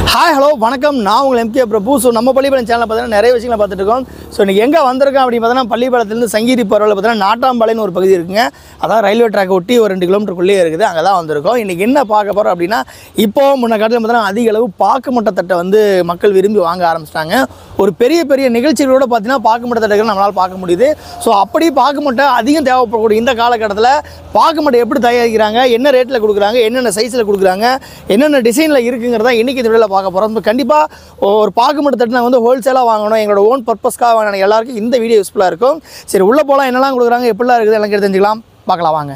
Hi hello வணக்கம் நான் உங்கள் எம்கே பிரபு ஸோ நம்ம பள்ளிப்பாளையம் சேனலில் பார்த்தீங்கன்னா நிறைய விஷயங்களை பார்த்துட்டு இருக்கோம் ஸோ இன்றைக்கி எங்கே வந்திருக்கோம் அப்படின்னு பார்த்தீங்கன்னா பள்ளிப்பாளையத்துலேருந்து சங்கீதி பரவலில் பார்த்தீங்கன்னா நாட்டாம்பாளையம்னு ஒரு பகுதி இருக்குங்க அதான் ரயில்வே ட்ராக் ஒட்டி ஒரு ரெண்டு கிலோமீட்டருக்குள்ளேயே இருக்குது அங்கே தான் வந்திருக்கோம் இன்றைக்கி என்ன பார்க்க போகிறோம் அப்படின்னா இப்போ முன்ன காலத்தில் பார்த்தீங்கன்னா அதிக அளவு பாக்கு மட்டை தட்டை வந்து மக்கள் விரும்பி வாங்க ஆரம்பிச்சிட்டாங்க ஒரு பெரிய பெரிய நிகழ்ச்சிகளோட பார்த்தீங்கன்னா பாக்கு மட்டை தட்டைகள் நம்மளால் பார்க்க முடியுது ஸோ அப்படி பாக்கு மட்டை அதிகம் தேவைப்படக்கூடிய இந்த காலகட்டத்தில் பாக்கு மட்டை எப்படி தயாரிக்கிறாங்க என்ன ரேட்டில் கொடுக்குறாங்க என்னென்ன சைஸில் கொடுக்குறாங்க என்னென்ன டிசைனில் இருக்குங்கிறத இன்றைக்கி இந்த வீடியோவில் பார்க்க போகிறோம் கண்டிப்பாக ஒரு பாக்கு மட்டை தட்டு நாங்கள் வந்து ஹோல்சேலாக வாங்கணும் எங்களோட ஓன் பர்பஸ்க்காக வாங்கின எல்லாருக்கும் இந்த வீடியோ யூஸ்ஃபுல்லாக இருக்கும் சரி உள்ளே போகலாம் என்னெல்லாம் கொடுக்குறாங்க எப்படிலாம் இருக்குது எல்லாம் கேட்டு தெரிஞ்சுக்கலாம் பார்க்கலாம் வாங்க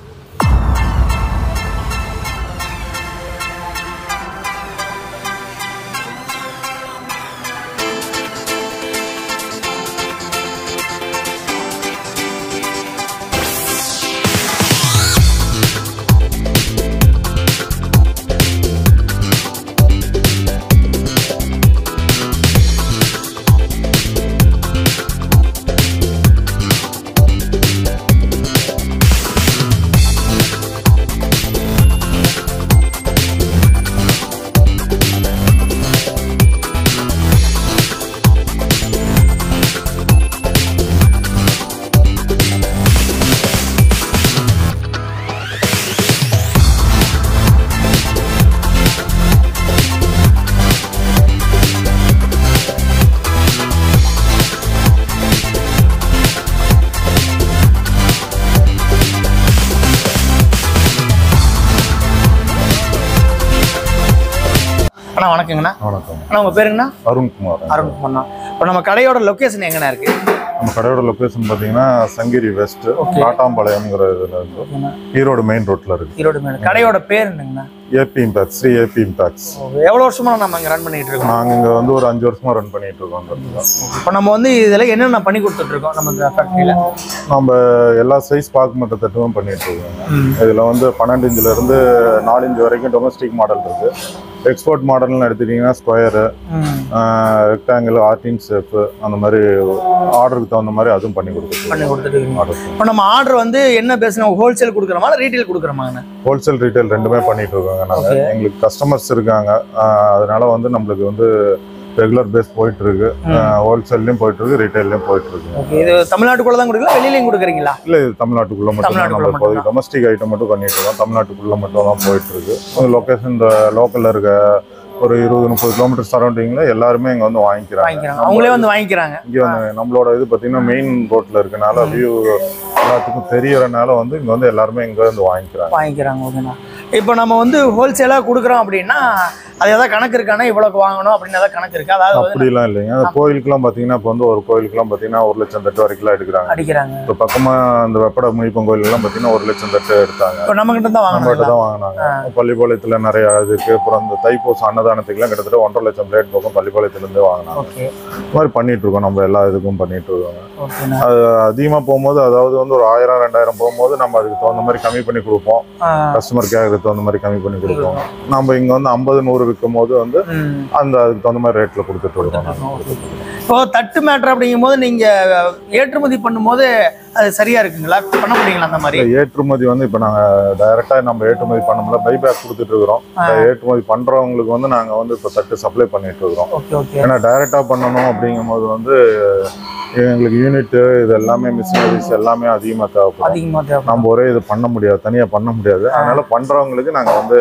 அண்ணா வணக்கங்கண்ணா வணக்கம் அண்ணா உங்கள் பேருங்கண்ணா அருண்குமார் அருண்குமார்ண்ணா இப்போ நம்ம கடையோட லொக்கேஷன் எங்கண்ணா இருக்குது நம்ம கடையோட லொகேஷன் பார்த்தீங்கன்னா சங்கிரி வெஸ்ட் காட்டாம்பாளையம்ங்கிற இதுல இருந்து ஈரோடு மெயின் ரோட்ல இருக்கு ஈரோடு மேடம் கடையோட பேர் என்னங்கண்ணா AB Impex Sri AB Impex எவ்வளோ வருஷமா நம்ம இங்கே ரன் பண்ணிட்டு இருக்கோம் நாங்க இங்க வந்து ஒரு அஞ்சு வருஷமா ரன் பண்ணிட்டு இருக்கோம் அந்த இடத்துல. இப்போ நம்ம வந்து இதில் என்னென்ன பண்ணி கொடுத்துட்டு இருக்கோம் நம்ம இந்த ஃபேக்ட்ரியில் நம்ம எல்லா சைஸ் பாக்கு மட்ட தட்டுவும் பண்ணிட்டு இருக்கோங்க இதுல வந்து பன்னெண்டு இன்ச்சுல இருந்து நாலு இன்ச்சு வரைக்கும் டொமஸ்டிக் மாடல் இருக்கு எக்ஸ்போர்ட் மாடல்னு எடுத்துட்டீங்கன்னா ஸ்கொயரு ரெக்டாங்கிள் ஆர்டின் ஷேப்பு அந்த மாதிரி ஆர்டருக்கு தகுந்த மாதிரி அதுவும் பண்ணி கொடுத்துருக்கோம் பண்ணி கொடுத்துட்டு இருக்கீங்க ஆர்டர் இப்போ நம்ம ஆர்டர் வந்து என்ன பேசுங்க ஹோல்சேல் கொடுக்குறோமா இல்லை ரீட்டைல் கொடுக்குறோமாங்கண்ணா ஹோல்சேல் ரீட்டைல் ரெண்டுமே பண்ணிட்டு இருக்கோங்க நாங்க Okay. எங்களுக்கு கஸ்டமர்ஸ் இருக்காங்க ஆஹ் அதனால வந்து நம்மளுக்கு வந்து ரெகுலர் பேஸ் போயிட்டு இருக்கு ஹோல்சேல்லையும் போயிட்டு இருக்கு ரீட்டைல்லையும் போயிட்டு இருக்கு ஓகே இது தமிழ்நாட்டுக்குள்ள தான் கொடுக்கலாம் வெளியிலையும் கொடுக்குறீங்களா இல்ல இது தமிழ்நாட்டுக்குள்ள மட்டும் தான் தமிழ்நாட்டுக்குள்ள நம்ம இப்போதைக்கு டொமஸ்டிக் ஐட்டம் மட்டும் பண்ணிட்டு இருக்கோம் தமிழ்நாட்டுக்குள்ள மட்டும் தான் போயிட்டு இருக்கு லொகேஷன் இந்த லோக்கல்ல இருக்க ஒரு இருபது முப்பது கிலோமீட்டர் சரௌண்டிங்ல எல்லாருமே இங்க வந்து வாங்கிக்கிறாங்க வாங்கிக்கிறாங்க அவங்களே வந்து வாங்கிக்கிறாங்க இங்க வந்து நம்மளோட இது பாத்தீங்கன்னா மெயின் ரோட்ல இருக்கனால வியூ எல்லாத்துக்கும் தெரியறனால வந்து இங்க வந்து எல்லாருமே இங்க வந்து வாங்கிக்கிறாங்க வாங்கிக்கிறாங்க ஓகேண்ணா இப்போ நம்ம வந்து ஹோல்சேலாக கொடுக்குறோம் அப்படின்னா அது எதாவது கணக்கு இருக்கானா இவ்வளோக்கு வாங்கணும் அப்படின்னு ஏதாவது கணக்கு இருக்கா அதாவது வந்து அப்படிலாம் இல்லைங்க அந்த கோயிலுக்குலாம் பாத்தீங்கன்னா இப்போ வந்து ஒரு கோயிலுக்குலாம் பாத்தீங்கன்னா ஒரு லட்சம் தட்டு வரைக்கும் எடுக்கிறாங்க அடிக்கிறாங்க இப்போ பக்கமா அந்த வெப்பட முனிப்பன் கோயிலெல்லாம் பாத்தீங்கன்னா ஒரு லட்சம் தட்டு எடுத்தாங்க இப்போ நம்ம கிட்ட தான் நம்ம வாங்கணும் தான் வாங்கினாங்க பள்ளிப்பாளையத்துல நிறைய இது இருக்கு அப்புறம் அந்த தைப்பூசம் அன்னதானத்துக்குலாம் கிட்டத்தட்ட ஒன்றரை லட்சம் பிளேட் பக்கம் பள்ளிப்பாளையத்துல இருந்து வாங்கினாங்க ஓகே இந்த மாதிரி பண்ணிட்டு இருக்கோம் நம்ம எல்லா இதுக்கும் பண்ணிட்டு இருக்கோம் ஓகேண்ணா அது அதிகமா போகும்போது அதாவது வந்து ஒரு ஆயிரம் ரெண்டாயிரம் போகும்போது நம்ம அதுக்கு தகுந்த மாதிரி கம்மி பண்ணி கொடுப்போம் ஆ, கஸ்டமர் கேட்கறதுக்கு தகுந்த மாதிரி கம்மி பண்ணி கொடுப்போம் நம்ம இங்க வந்து ஐம்பது நூறு விற்கும் போது வந்து ம். அந்த அதுக்கு தகுந்த மாதிரி ரேட்ல கொடுத்துட்டு இருக்கோம் இப்போ தட்டு மேட்ரு அப்படிங்கும்போது நீங்க ஏற்றுமதி பண்ணும்போது அது சரியா இருக்குங்களா பண்ண முடியுங்களா அந்த மாதிரி இல்ல, ஏற்றுமதி வந்து இப்ப நாங்க டைரக்டா நம்ம ஏற்றுமதி பண்ணோம்ல பைபேக் கொடுத்துட்டு இருக்கிறோம் ஆ. ஏற்றுமதி பண்றவங்களுக்கு வந்து நாங்க வந்து இப்ப தட்டு சப்ளை பண்ணிட்டு இருக்கிறோம் ஓகே ஓகே ஏன்னா டைரக்டா பண்ணணும் அப்படிங்கும்போது வந்து எங்களுக்கு யூனிட் இது எல்லாமே மிஷினரிஸ் எல்லாமே அதிகமா தேவைப்படும் அதிகமா தேவை நம்ம ஒரே இது பண்ண முடியாது தனியா பண்ண முடியாது அதனால பண்றவங்களுக்கு நாங்க வந்து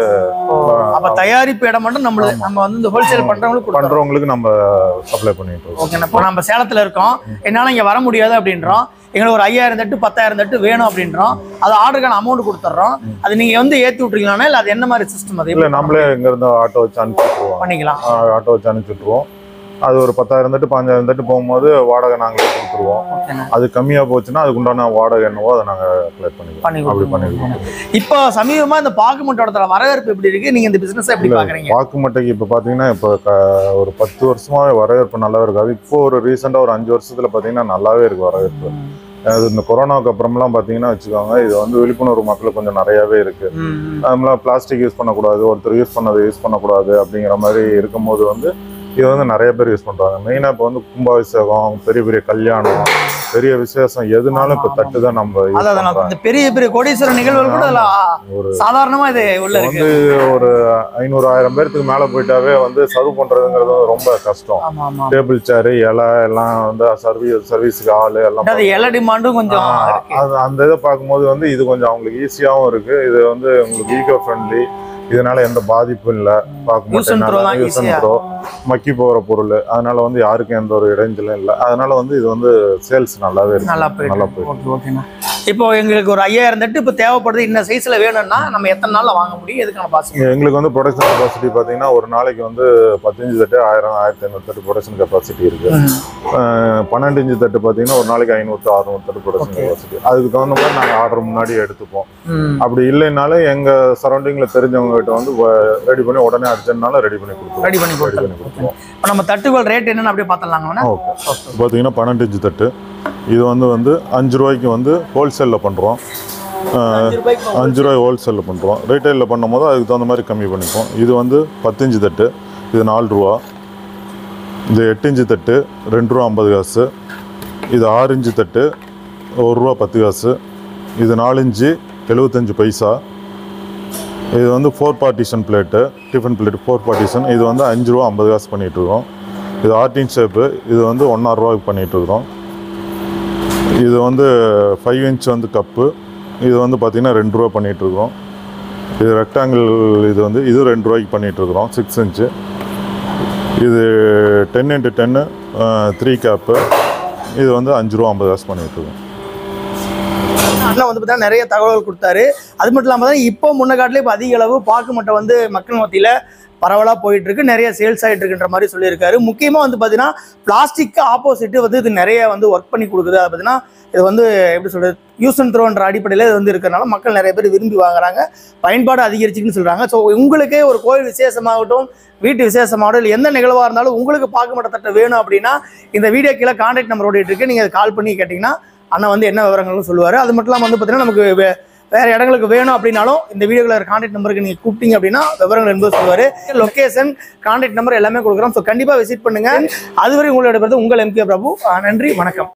அப்ப தயாரிப்பு இடம் மட்டும் நம்மளுக்கு நம்ம வந்து இந்த ஹோல்சேல் பண்றவங்களுக்கு கொடுக்குறோம் பண்றவங்களுக்கு நம்ம சப்ளை பண்ணிட்டு இருக்கோம் ஓகேண்ணா இப்போ நம்ம சேலத்துல இருக்கோம் என்னால இங்க வர முடியாது அப்படின்றோம் எங்களுக்கு ஒரு ஐயாயிரம் தட்டு பத்தாயிரம் தட்டு வேணும் அப்படின்றோம் அது ஆர்டருக்கான அமௌண்ட் கொடுத்துட்றோம் அது நீங்க வந்து ஏத்தி விட்டுறீங்களா இல்ல அது என்ன மாதிரி சிஸ்டம் அது இல்ல எப்படி நம்மளே இங்க இருந்து ஆட்டோ வச்சு அனுப்பிச்சுட்டுருவோம் பண்ணிக்கலாம் ஆட்டோ வச்சு அனுப்பிச்சுட்டுருவோம் அது ஒரு பத்தாயிரம் தட்டு பாஞ்சாயிரம் தட்டு போகும்போது வாடகை நாங்களே கொடுத்துருவோம் ஓகேண்ணா அது கம்மியா போச்சுன்னா அதுக்கு உண்டான வாடகை என்னவோ அதை நாங்க கலெக்ட் பண்ணிக்குவோம் பண்ணி அப்படி கொடுத்துருவோம். பண்ணிருக்கோம் இப்போ சமீபமா இந்த பாக்குமட்டோட வரவேற்பு எப்படி இருக்கு நீங்க இந்த பிசினஸ் எப்படி இல்ல, பாக்குறீங்க பாக்கு மட்டைக்கு இப்ப பாத்தீங்கன்னா இப்ப க- ஒரு பத்து வருஷமாவே வரவேற்பு நல்லாவே இருக்கு அது இப்போ ஒரு ரீசெண்டா ஒரு அஞ்சு வருஷத்துல பாத்தீங்கன்னா நல்லாவே இருக்கு வரவேற்பு அது இந்த கொரோனாவுக்கு அப்புறம்லாம் பாத்தீங்கன்னா வச்சுக்கோங்க இது வந்து விழிப்புணர்வு மக்களுக்கு கொஞ்சம் நிறையவே இருக்கு ம், ம். நம்மளாம் பிளாஸ்டிக் யூஸ் பண்ணக்கூடாது ஒருத்தர் யூஸ் பண்ணதை யூஸ் பண்ணக்கூடாது அப்படிங்கிற மாதிரி இருக்கும்போது வந்து இது வந்து நிறைய பேர் யூஸ் பண்றாங்க மெயினா இப்போ வந்து கும்பாபிஷேகம் பெரிய பெரிய கல்யாணம் பெரிய விசேஷம் எதுனாலும் இப்போ தட்டு தான் நம்ம யூஸ் அதான் பண்றாங்க இந்த பெரிய பெரிய கோடீஸ்வரர் நிகழ்வுகள் கூட அதுல ஒரு சாதாரணமா இது உள்ள இப்போ இருக்கு வந்து ஒரு ஐநூறு ஆயிரம் பேர்த்துக்கு மேல போயிட்டாவே வந்து சர்வ் பண்றதுங்கிறது வந்து ரொம்ப கஷ்டம் ஆமா ஆமா டேபிள் சேரு இலை எல்லாம் வந்து சர்வீஸ் சர்வீஸுக்கு ஆளு எல்லாம் அது எல்லா டிமாண்டும் கொஞ்சம் ஆ, இருக்கு அது அந்த இதை பார்க்கும்போது வந்து இது கொஞ்சம் அவங்களுக்கு ஈஸியாகவும் இருக்கு இது வந்து உங்களுக்கு ஈகோ ஃப்ரெண்ட்லி இதனால எந்த பாதிப்பும் இல்லை பார்க்க Use and throw தான் யூஸ் அண்ட் easy-ஆ. த்ரோ மக்கி போகிற பொருள் அதனால வந்து யாருக்கும் எந்த ஒரு இடைஞ்சலும் இல்லை அதனால வந்து இது வந்து சேல்ஸ் நல்லாவே இருக்கு நல்லா போயிட்டு நல்லா இருக்கு. போயிட்டு ஓகே ஓகேண்ணா இப்போ எங்களுக்கு ஒரு ஐயாயிரம் தட்டு இப்போ தேவைப்படுது இந்த சைஸ்ல வேணும்னா நம்ம எத்தனை நாள்ல வாங்க முடியும் எதுக்கான பாசிங்க எங்களுக்கு வந்து ப்ரொடக்ஷன் கெப்பாசிட்டி பார்த்தீங்கன்னா ஒரு நாளைக்கு வந்து பதினஞ்சு தட்டு ஆயிரம் ஆயிரத்தி ஐநூறு தட்டு ப்ரொடக்ஷன் கெப்பாசிட்டி இருக்கு அஹ், பன்னெண்டு இன்ச்சு தட்டு பார்த்தீங்கன்னா ஒரு நாளைக்கு ஐநூறு அறுநூறு தட்டு ப்ரொடக்ஷன் Okay. கெப்பாசிட்டி அதுக்கு தகுந்த மாதிரி நாங்கள் ஆர்டர் முன்னாடி எடுத்துப்போம் ம் அப்படி இல்லைனாலும் எங்க சரௌண்டிங்ல தெரிஞ்சவங்க கிட்ட வந்து ரெடி பண்ணி உடனே அர்ஜென்ட்னாலும் ரெடி பண்ணி கொடுத்துருவோம் ரெடி பண்ணி ரெடி பண்ணி கொடுத்துருவோம் கொடுத்துருவோம் இப்போ நம்ம தட்டுகள் ரேட் என்னன்னு அப்படியே பார்த்துடலாங்கண்ணா ஓகே பார்த்தீங்கன்னா பன்னெண்டு இன்ச்சு தட்டு இது வந்து வந்து அஞ்சு ரூபாய்க்கு வந்து ஹோல்சேலில் பண்ணுறோம் அஞ்சு ரூபாய்க்கு அஞ்சு ரூபாய் ஹோல்சேலில் பண்ணுறோம் ரீட்டைலில் பண்ணும்போது அதுக்கு தகுந்த மாதிரி கம்மி பண்ணிப்போம் இது வந்து பத்து இன்ச்சு தட்டு இது நாலு ரூபா இது எட்டு இன்ச்சு தட்டு ரெண்டு ரூபா ஐம்பது காசு இது ஆறு இன்ச்சு தட்டு ஒரு ரூபா பத்து காசு இது நாலு இன்ச்சு எழுபத்தஞ்சு பைசா இது வந்து four partition plate tiffin plate four partition இது வந்து அஞ்சு ரூபா ஐம்பது காசு பண்ணிகிட்ருக்கோம் இது ஆர்டின் ஷேப்பு இது வந்து ஒன்றா ரூபாய்க்கு பண்ணிகிட்ருக்குறோம் இது வந்து ஃபைவ் இன்ச் வந்து கப்பு இது வந்து பார்த்திங்கன்னா ரெண்டு ரூபா பண்ணிகிட்ருக்கோம் இது ரெக்டாங்கிள் இது வந்து இது ரெண்டு ரூபாய்க்கு பண்ணிகிட்ருக்குறோம் சிக்ஸ் இன்ச்சு இது ten into ten three cap இது வந்து அஞ்சு ரூபா ஐம்பது காசு பண்ணிகிட்ருக்கோம் அண்ணன் வந்து பார்த்தீங்கன்னா நிறைய தகவல்கள் கொடுத்தாரு அது மட்டும் இல்லாமல் தான் இப்போ முன்ன காட்டிலே இப்போ அதிக அளவு பாக்கு மட்டை வந்து மக்கள் மத்தியில் பரவலாக போயிட்டு இருக்கு நிறைய சேல்ஸ் ஆகிட்டு இருக்குன்ற மாதிரி சொல்லியிருக்காரு முக்கியமாக வந்து பார்த்தீங்கன்னா பிளாஸ்டிக்கு ஆப்போசிட்டு வந்து இது நிறைய வந்து ஒர்க் பண்ணி கொடுக்குது அது பார்த்தீங்கன்னா இது வந்து எப்படி சொல்றது யூஸ் அண்ட் த்ரோன்ற அடிப்படையில் இது வந்து இருக்கிறனால மக்கள் நிறைய பேர் விரும்பி வாங்குறாங்க பயன்பாடு அதிகரிச்சுன்னு சொல்கிறாங்க ஸோ உங்களுக்கே ஒரு கோயில் விசேஷமாகட்டும் வீட்டு விசேஷமாகட்டும் இல்லை எந்த நிகழ்வாக இருந்தாலும் உங்களுக்கு பார்க்க மாட்ட தட்டை வேணும் அப்படின்னா இந்த வீடியோ கீழே கான்டாக்ட் நம்பர் ஓடிட்டு இருக்கு நீங்கள் கால் பண்ணி கேட்டிங்கன்னா அண்ணன் வந்து என்ன விவரங்கள்னு சொல்லுவார் அது மட்டும் இல்லாமல் வந்து பார்த்தீங்கன்னா நமக்கு வே- வேற இடங்களுக்கு வேணும் அப்படின்னாலும் இந்த வீடியோவில் கான்டாக்ட் நம்பருக்கு நீங்கள் கூப்பிட்டீங்க அப்படின்னா விவரங்கள் என்பது சொல்லுவார் லொக்கேஷன் கான்டாக்ட் நம்பர் எல்லாமே கொடுக்குறோம் ஸோ கண்டிப்பாக விசிட் பண்ணுங்க அதுவரை உங்களோட உங்கள் எம்கே பிரபு அஹ் நன்றி வணக்கம்